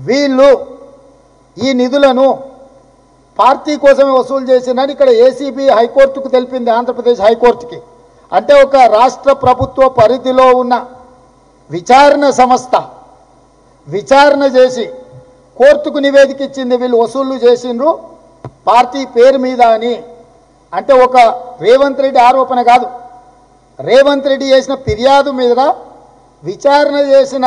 వీళ్ళు ఈ నిధులను పార్టీ కోసమే వసూలు చేసిందని ఇక్కడ ఏసీబీ హైకోర్టుకు తెలిపింది ఆంధ్రప్రదేశ్ హైకోర్టుకి అంటే ఒక రాష్ట్ర ప్రభుత్వ పరిధిలో ఉన్న విచారణ సంస్థ విచారణ చేసి కోర్టుకు నివేదిక ఇచ్చింది వీళ్ళు వసూళ్లు చేసిండ్రు పార్టీ పేరు మీద అని అంటే ఒక రేవంత్ రెడ్డి ఆరోపణ కాదు రేవంత్ రెడ్డి చేసిన ఫిర్యాదు మీద విచారణ చేసిన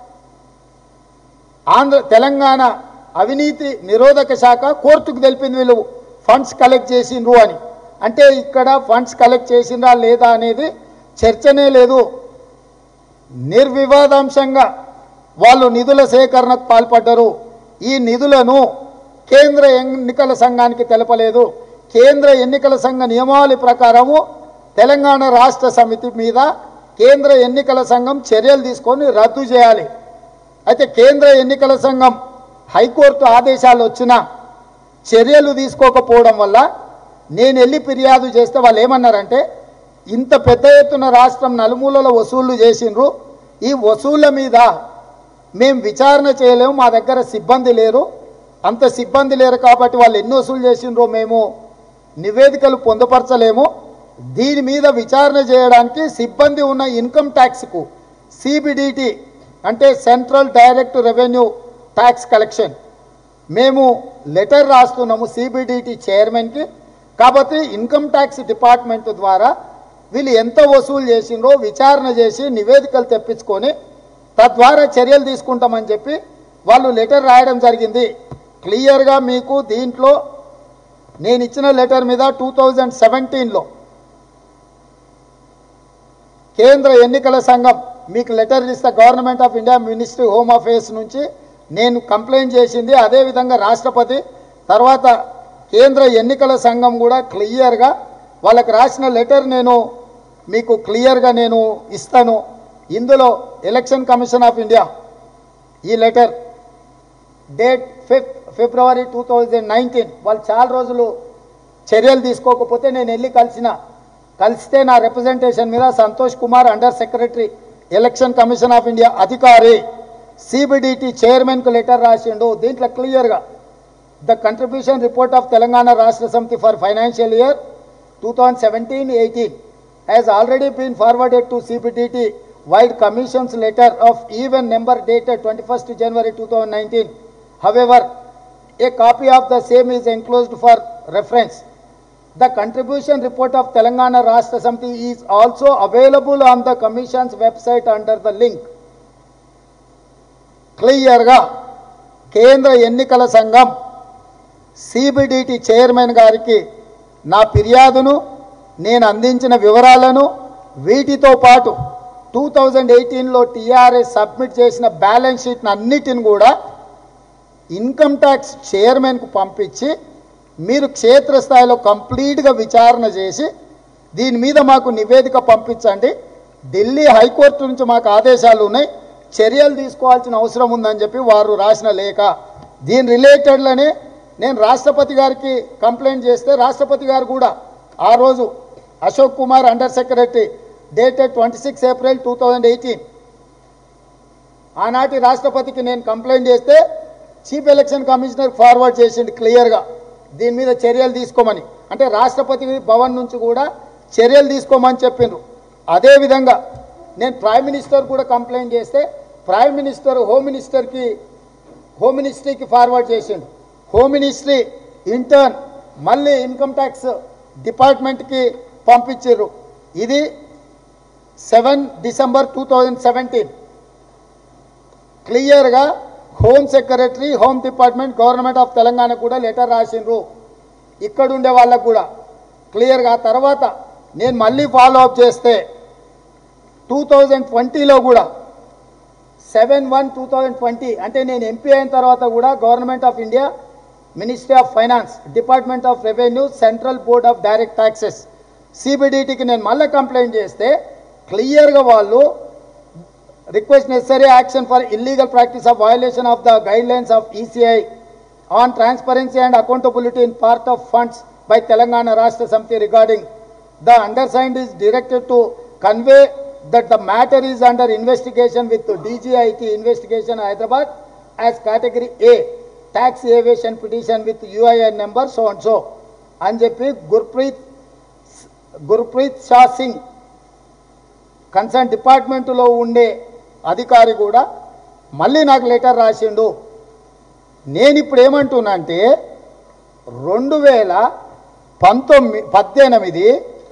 ఆంధ్ర తెలంగాణ అవినీతి నిరోధక శాఖ కోర్టుకు తెలిపింది వీళ్ళు ఫండ్స్ కలెక్ట్ చేసిండ్రు అని అంటే ఇక్కడ ఫండ్స్ కలెక్ట్ చేసిండ్రా లేదా అనేది చర్చనే లేదు నిర్వివాదాంశంగా వాళ్ళు నిధుల సేకరణకు పాల్పడ్డరు ఈ నిధులను కేంద్ర ఎన్నికల సంఘానికి తెలపలేదు కేంద్ర ఎన్నికల సంఘ నియమావళి ప్రకారము తెలంగాణ రాష్ట్ర సమితి మీద కేంద్ర ఎన్నికల సంఘం చర్యలు తీసుకొని రద్దు చేయాలి అయితే కేంద్ర ఎన్నికల సంఘం హైకోర్టు ఆదేశాలు వచ్చినా చర్యలు తీసుకోకపోవడం వల్ల నేను వెళ్ళి ఫిర్యాదు చేస్తే వాళ్ళు ఏమన్నారంటే ఇంత పెద్ద ఎత్తున రాష్ట్రం నలుమూలలో వసూళ్లు చేసిండ్రు ఈ వసూళ్ళ మీద మేము విచారణ చేయలేము మా దగ్గర సిబ్బంది లేరు అంత సిబ్బంది లేరు కాబట్టి వాళ్ళు ఎన్ని వసూలు చేసిండ్రో మేము నివేదికలు పొందుపరచలేము దీని మీద విచారణ చేయడానికి సిబ్బంది ఉన్న ఇన్కమ్ ట్యాక్స్కు సిబిడిటి అంటే central direct revenue tax collection మేము లెటర్ రాస్తున్నాము సిబిడిటి చైర్మన్కి కాబట్టి ఇన్కమ్ ట్యాక్స్ డిపార్ట్మెంట్ ద్వారా వీళ్ళు ఎంత వసూలు చేసిండ్రో విచారణ చేసి నివేదికలు తెప్పించుకొని తద్వారా చర్యలు తీసుకుంటామని చెప్పి వాళ్ళు లెటర్ రాయడం జరిగింది క్లియర్గా మీకు దీంట్లో నేను ఇచ్చిన లెటర్ మీద టూ థౌజండ్ సెవెంటీన్లో కేంద్ర ఎన్నికల సంఘం మీకు లెటర్ ఇస్తే government of India ministry home affairs నుంచి నేను కంప్లైంట్ చేసింది అదేవిధంగా రాష్ట్రపతి తర్వాత కేంద్ర ఎన్నికల సంఘం కూడా క్లియర్గా వాళ్ళకి రాసిన లెటర్ నేను మీకు క్లియర్గా నేను ఇస్తాను ఇందులో ఎలక్షన్ కమిషన్ ఆఫ్ ఇండియా ఈ letter date fifth February two thousand nineteen వాళ్ళు చాలా రోజులు చర్యలు తీసుకోకపోతే నేను వెళ్ళి కలిసిన కలిస్తే నా రిప్రజెంటేషన్ మీద Santosh Kumar under secretary election commission of India అధికారి సిబిడిటి చైర్మన్కు లెటర్ రాసిండు దీంట్లో క్లియర్గా the contribution report of Telangana Rashtra Samithi for financial year two thousand seventeen eighteen has already been forwarded to CBDT vide commissions letter of even number dated twenty first January two thousand nineteen however a copy of the same is enclosed for reference The contribution report of Telangana Rashtra Samiti is also available on the commission's website under the link. క్లియర్గా కేంద్ర ఎన్నికల సంఘం CBDT chairman గారికి నా ఫిర్యాదును నేను అందించిన వివరాలను వీటితో పాటు టూ థౌజండ్ ఎయిటీన్లో టీఆర్ఎస్ సబ్మిట్ చేసిన బ్యాలెన్స్ షీట్ని అన్నిటిని కూడా ఇన్కమ్ ట్యాక్స్ చైర్మన్కు పంపించి మీరు క్షేత్రస్థాయిలో కంప్లీట్గా విచారణ చేసి దీని మీద మాకు నివేదిక పంపించండి ఢిల్లీ హైకోర్టు నుంచి మాకు ఆదేశాలు ఉన్నాయి చర్యలు తీసుకోవాల్సిన అవసరం ఉందని చెప్పి వారు రాసిన లేఖ దీని రిలేటెడ్లోనే నేను రాష్ట్రపతి గారికి కంప్లైంట్ చేస్తే రాష్ట్రపతి గారు కూడా ఆ రోజు Ashok Kumar under secretary dated twenty six April two thousand eighteen ఆనాటి రాష్ట్రపతికి నేను కంప్లైంట్ చేస్తే చీఫ్ ఎలక్షన్ కమిషనర్ ఫార్వర్డ్ చేసిండు క్లియర్గా దీని మీద చర్యలు తీసుకోమని అంటే రాష్ట్రపతి భవన్ నుంచి కూడా చర్యలు తీసుకోమని చెప్పిండ్రు అదేవిధంగా నేను ప్రైమ్ మినిస్టర్ కూడా కంప్లైంట్ చేస్తే ప్రైమ్ మినిస్టర్ హోమ్ మినిస్టర్కి హోమ్ మినిస్ట్రీకి ఫార్వర్డ్ చేసిండు హోమ్ మినిస్ట్రీ ఇంటర్న్ మళ్ళీ ఇన్కమ్ ట్యాక్స్ డిపార్ట్మెంట్కి పంపించారు ఇది seven December two thousand seventeen క్లియర్గా home secretary home department government of Telangana కూడా లెటర్ రాసిండ్రు ఇక్కడ ఉండే వాళ్ళకు కూడా క్లియర్గా తర్వాత నేను మళ్ళీ ఫాలో అప్ చేస్తే టూ థౌజండ్ ట్వంటీలో కూడా seven one two thousand twenty అంటే నేను ఎంపీ అయిన తర్వాత కూడా government of India ministry of finance department of revenue central board of direct taxes సిబిడిటికి నేను మళ్ళీ కంప్లైంట్ చేస్తే క్లియర్గా వాళ్ళు request necessary action for illegal practice of violation of the guidelines of ECI on transparency and accountability in part of funds by Telangana Rashtra Samithi regarding the undersigned is directed to convey that the matter is under investigation with DGIT investigation Hyderabad as category A tax evasion petition with UIN number so and so అని చెప్పి Gurpreet Gurpreet Shah Singh concern డిపార్ట్మెంటులో ఉండే అధికారి కూడా మళ్ళీ నాకు letter రాసిండు నేను ఇప్పుడు ఏమంటున్నా అంటే రెండు వేల పంతొమ్మిది పద్దెనిమిది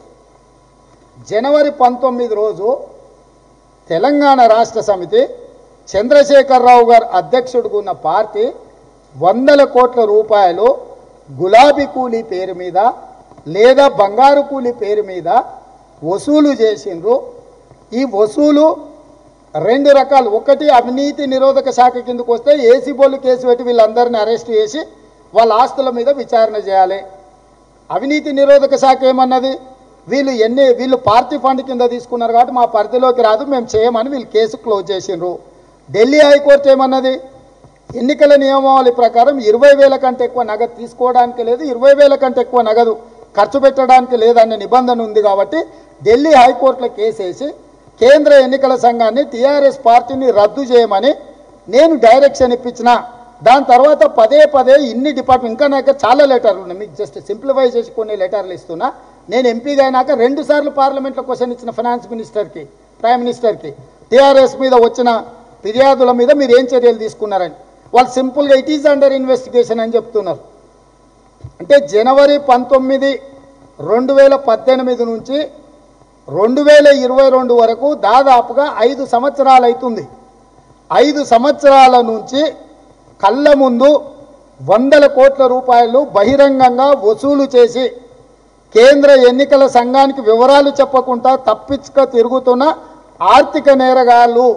జనవరి పంతొమ్మిది రోజు తెలంగాణ రాష్ట్ర సమితి చంద్రశేఖరరావు గారు అధ్యక్షుడిగా ఉన్న పార్టీ వందల కోట్ల రూపాయలు గులాబీ కూలీ పేరు మీద లేదా బంగారు కూలీ పేరు మీద వసూలు చేసిండ్రు ఈ వసూలు రెండు రకాలు ఒకటి అవినీతి నిరోధక శాఖ కిందకు వస్తే ఏసీ బోలు కేసు పెట్టి వీళ్ళందరినీ అరెస్ట్ చేసి వాళ్ళ ఆస్తుల మీద విచారణ చేయాలి అవినీతి నిరోధక శాఖ ఏమన్నది వీళ్ళు ఎన్ని వీళ్ళు పార్టీ ఫండ్ కింద తీసుకున్నారు కాబట్టి మా పరిధిలోకి రాదు మేము చేయమని వీళ్ళు కేసు క్లోజ్ చేసిండ్రు ఢిల్లీ హైకోర్టు ఏమన్నది ఎన్నికల నియమావళి ప్రకారం ఇరవై వేల కంటే ఎక్కువ నగదు తీసుకోవడానికి లేదు ఇరవై వేల కంటే ఎక్కువ నగదు ఖర్చు పెట్టడానికి లేదనే నిబంధన ఉంది కాబట్టి ఢిల్లీ హైకోర్టులో కేసేసి కేంద్ర ఎన్నికల సంఘాన్ని టీఆర్ఎస్ పార్టీని రద్దు చేయమని నేను డైరెక్షన్ ఇప్పించిన దాని తర్వాత పదే పదే ఇన్ని డిపార్ట్మెంట్ ఇంకా నాకు చాలా లెటర్లు ఉన్నాయి మీకు జస్ట్ సింప్లిఫై చేసి కొన్ని లెటర్లు ఇస్తున్నా నేను ఎంపీగా అయినాక రెండు సార్లు పార్లమెంట్లో క్వశ్చన్ ఇచ్చిన ఫైనాన్స్ మినిస్టర్కి ప్రైమ్ మినిస్టర్కి టీఆర్ఎస్ మీద వచ్చిన ఫిర్యాదుల మీద మీరు ఏం చర్యలు తీసుకున్నారని వాళ్ళు సింపుల్గా ఇట్ ఈజ్ అండర్ ఇన్వెస్టిగేషన్ అని చెప్తున్నారు అంటే జనవరి పంతొమ్మిది రెండు వేల పద్దెనిమిది నుంచి రెండు వేల ఇరవై రెండు వరకు దాదాపుగా ఐదు సంవత్సరాలు అవుతుంది ఐదు సంవత్సరాల నుంచి కళ్ళ ముందు వందల కోట్ల రూపాయలు బహిరంగంగా వసూలు చేసి కేంద్ర ఎన్నికల సంఘానికి వివరాలు చెప్పకుండా తప్పించుక తిరుగుతున్న ఆర్థిక నేరగాళ్ళు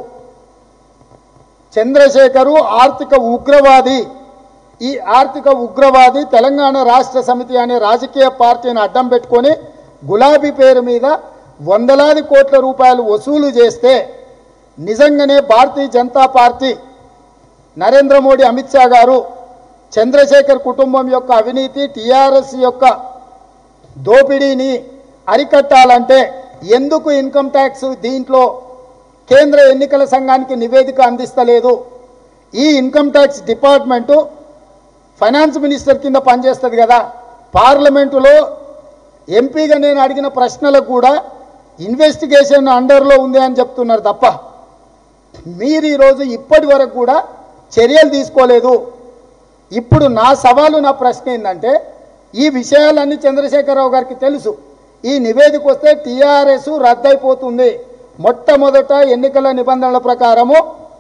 చంద్రశేఖరు ఆర్థిక ఉగ్రవాది ఈ ఆర్థిక ఉగ్రవాది తెలంగాణ రాష్ట్ర సమితి అనే రాజకీయ పార్టీని అడ్డం పెట్టుకొని గులాబీ పేరు మీద వందలాది కోట్ల రూపాయలు వసూలు చేస్తే నిజంగానే భారతీయ జనతా పార్టీ నరేంద్ర మోడీ అమిత్ షా గారు చంద్రశేఖర్ కుటుంబం యొక్క అవినీతి టీఆర్ఎస్ యొక్క దోపిడీని అరికట్టాలంటే ఎందుకు ఇన్కమ్ ట్యాక్స్ దీంట్లో కేంద్ర ఎన్నికల సంఘానికి నివేదిక అందిస్తలేదు ఈ income tax department finance minister కింద పనిచేస్తుంది కదా పార్లమెంటులో ఎంపీగా నేను అడిగిన ప్రశ్నలకు కూడా ఇన్వెస్టిగేషన్ అండర్లో ఉంది అని చెప్తున్నారు తప్ప మీరు ఈరోజు ఇప్పటి వరకు కూడా చర్యలు తీసుకోలేదు ఇప్పుడు నా సవాలు నా ప్రశ్న ఏంటంటే ఈ విషయాలన్నీ చంద్రశేఖరరావు గారికి తెలుసు ఈ నివేదిక వస్తే టీఆర్ఎస్ రద్దయిపోతుంది మొట్టమొదట ఎన్నికల నిబంధనల ప్రకారము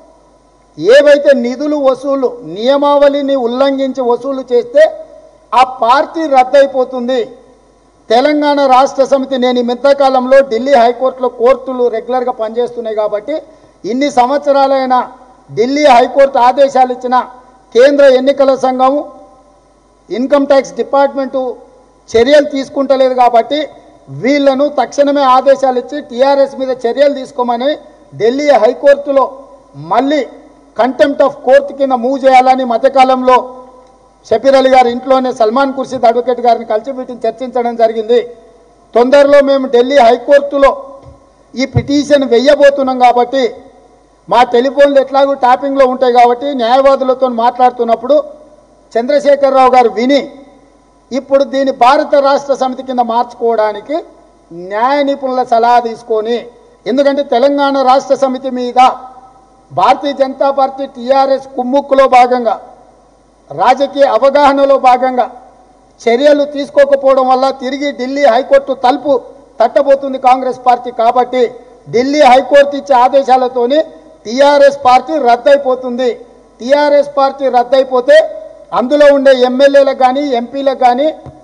ఏవైతే నిధులు వసూలు నియమావళిని ఉల్లంఘించి వసూలు చేస్తే ఆ పార్టీ రద్దయిపోతుంది తెలంగాణ రాష్ట్ర సమితి నేను ఈ మింతకాలంలో ఢిల్లీ హైకోర్టులో కోర్టులు రెగ్యులర్గా పనిచేస్తున్నాయి కాబట్టి ఇన్ని సంవత్సరాలైన ఢిల్లీ హైకోర్టు ఆదేశాలు ఇచ్చిన కేంద్ర ఎన్నికల సంఘం ఇన్కమ్ ట్యాక్స్ డిపార్ట్మెంటు చర్యలు తీసుకుంటలేదు కాబట్టి వీళ్ళను తక్షణమే ఆదేశాలు ఇచ్చి టీఆర్ఎస్ మీద చర్యలు తీసుకోమని ఢిల్లీ హైకోర్టులో మళ్ళీ కంటెంప్ట్ ఆఫ్ కోర్టు కింద మూవ్ చేయాలని మధ్యకాలంలో షబీర్ అలీ గారి ఇంట్లోనే సల్మాన్ ఖుర్షీద్ అడ్వకేట్ గారిని కలిసి వీటిని చర్చించడం జరిగింది తొందరలో మేము ఢిల్లీ హైకోర్టులో ఈ పిటిషన్ వెయ్యబోతున్నాం కాబట్టి మా టెలిఫోన్లు ఎట్లాగూ ట్యాపింగ్లో ఉంటాయి కాబట్టి న్యాయవాదులతో మాట్లాడుతున్నప్పుడు చంద్రశేఖరరావు గారు విని ఇప్పుడు దీన్ని భారత రాష్ట్ర సమితి కింద మార్చుకోవడానికి న్యాయ నిపుణుల సలహా తీసుకొని ఎందుకంటే తెలంగాణ రాష్ట్ర సమితి మీద భారతీయ జనతా పార్టీ టీఆర్ఎస్ కుమ్ముక్కులో భాగంగా రాజకీయ అవగాహనలో భాగంగా చర్యలు తీసుకోకపోవడం వల్ల తిరిగి ఢిల్లీ హైకోర్టు తలుపు తట్టబోతుంది కాంగ్రెస్ పార్టీ కాబట్టి ఢిల్లీ హైకోర్టు ఇచ్చే ఆదేశాలతోని టీఆర్ఎస్ పార్టీ రద్దయిపోతుంది టీఆర్ఎస్ పార్టీ రద్దయిపోతే అందులో ఉండే ఎమ్మెల్యేలకు కానీ ఎంపీలకు కానీ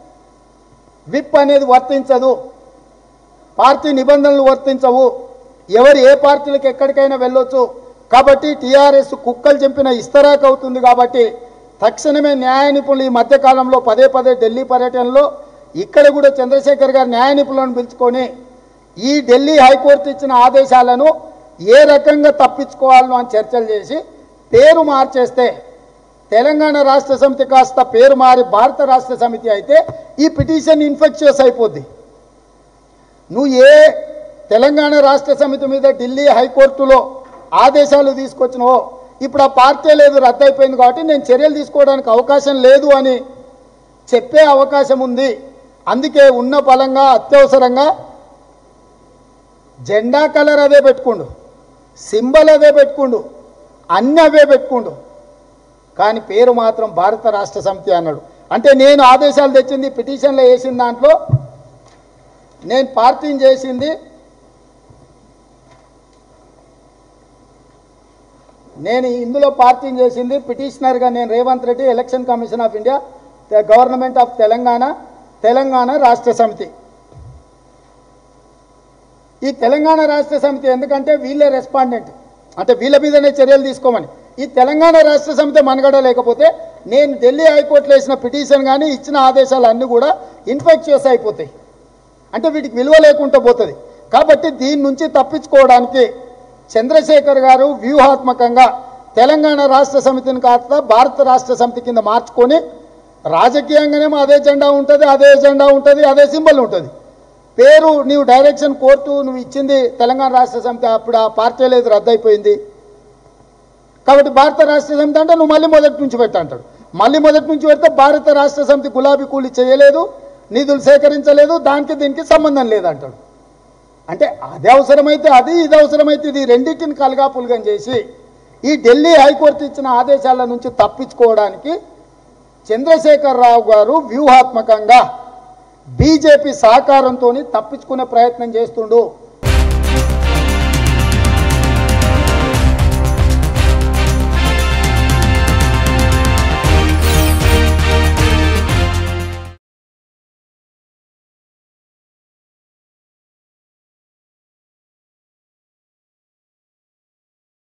విప్ అనేది వర్తించదు పార్టీ నిబంధనలు వర్తించవు ఎవరు ఏ పార్టీలకు ఎక్కడికైనా వెళ్ళొచ్చు కాబట్టి టీఆర్ఎస్ కుక్కలు చెంపిన ఇస్తరాక్ అవుతుంది కాబట్టి తక్షణమే న్యాయ నిపుణులు ఈ మధ్యకాలంలో పదే పదే ఢిల్లీ పర్యటనలో ఇక్కడ కూడా చంద్రశేఖర్ గారు న్యాయ నిపుణులను పిలుచుకొని ఈ ఢిల్లీ హైకోర్టు ఇచ్చిన ఆదేశాలను ఏ రకంగా తప్పించుకోవాలనో అని చర్చలు చేసి పేరు మార్చేస్తే తెలంగాణ రాష్ట్ర సమితి కాస్త పేరు మారి భారత రాష్ట్ర సమితి అయితే ఈ పిటిషన్ ఇన్ఫెక్చువస్ అయిపోద్ది నువ్వు ఏ తెలంగాణ రాష్ట్ర సమితి మీద ఢిల్లీ హైకోర్టులో ఆదేశాలు తీసుకొచ్చినవో ఇప్పుడు ఆ పార్టీ లేదు రద్దు అయిపోయింది కాబట్టి నేను చర్యలు తీసుకోవడానికి అవకాశం లేదు అని చెప్పే అవకాశం ఉంది అందుకే ఉన్న బలంగా అత్యవసరంగా జెండా కలర్ అదే పెట్టుకుండు సింబల్ అదే పెట్టుకుండు అన్ని అవే పెట్టుకుండు కానీ పేరు మాత్రం భారత రాష్ట్ర సమితి అన్నాడు అంటే నేను ఆదేశాలు తెచ్చింది పిటిషన్లో వేసిన దాంట్లో నేను పార్టీని చేసింది నేను ఇందులో పార్టీని చేసింది పిటిషనర్గా నేను Revanth Reddy election commission of India the government of Telangana Telangana Rashtra Samithi ఈ తెలంగాణ రాష్ట్ర సమితి ఎందుకంటే వీళ్ళే రెస్పాండెంట్ అంటే వీళ్ళ మీదనే చర్యలు తీసుకోమని ఈ తెలంగాణ రాష్ట్ర సమితి మనగడ లేకపోతే నేను ఢిల్లీ హైకోర్టులో వేసిన పిటిషన్ కానీ ఇచ్చిన ఆదేశాలు అన్నీ కూడా ఇన్ఫెక్చుయస్ అయిపోతాయి అంటే వీటికి విలువ లేకుండా పోతుంది కాబట్టి దీని నుంచి తప్పించుకోవడానికి చంద్రశేఖర్ గారు వ్యూహాత్మకంగా తెలంగాణ రాష్ట్ర సమితిని కాస్త భారత రాష్ట్ర సమితి కింద మార్చుకొని రాజకీయంగానేమో అదే జెండా ఉంటుంది అదే జెండా ఉంటుంది అదే సింబల్ ఉంటుంది పేరు నీవు డైరెక్షన్ కోర్టు నువ్వు ఇచ్చింది తెలంగాణ రాష్ట్ర సమితి అప్పుడు ఆ పార్టీ లేదు రద్దయిపోయింది కాబట్టి భారత రాష్ట్ర సమితి అంటే నువ్వు మళ్ళీ మొదటి నుంచి పెట్ట అంటాడు మళ్ళీ మొదటి నుంచి పెడితే భారత రాష్ట్ర సమితి గులాబీ కూలి చేయలేదు నిధులు సేకరించలేదు దానికి దీనికి సంబంధం లేదంటాడు అంటే అది అవసరమైతే అది ఇది అవసరమైతే ఇది రెండింటిని కలగాపులగం చేసి ఈ ఢిల్లీ హైకోర్టు ఇచ్చిన ఆదేశాల నుంచి తప్పించుకోవడానికి చంద్రశేఖర్ రావు గారు వ్యూహాత్మకంగా బీజేపీ సహకారంతో తప్పించుకునే ప్రయత్నం చేస్తుండు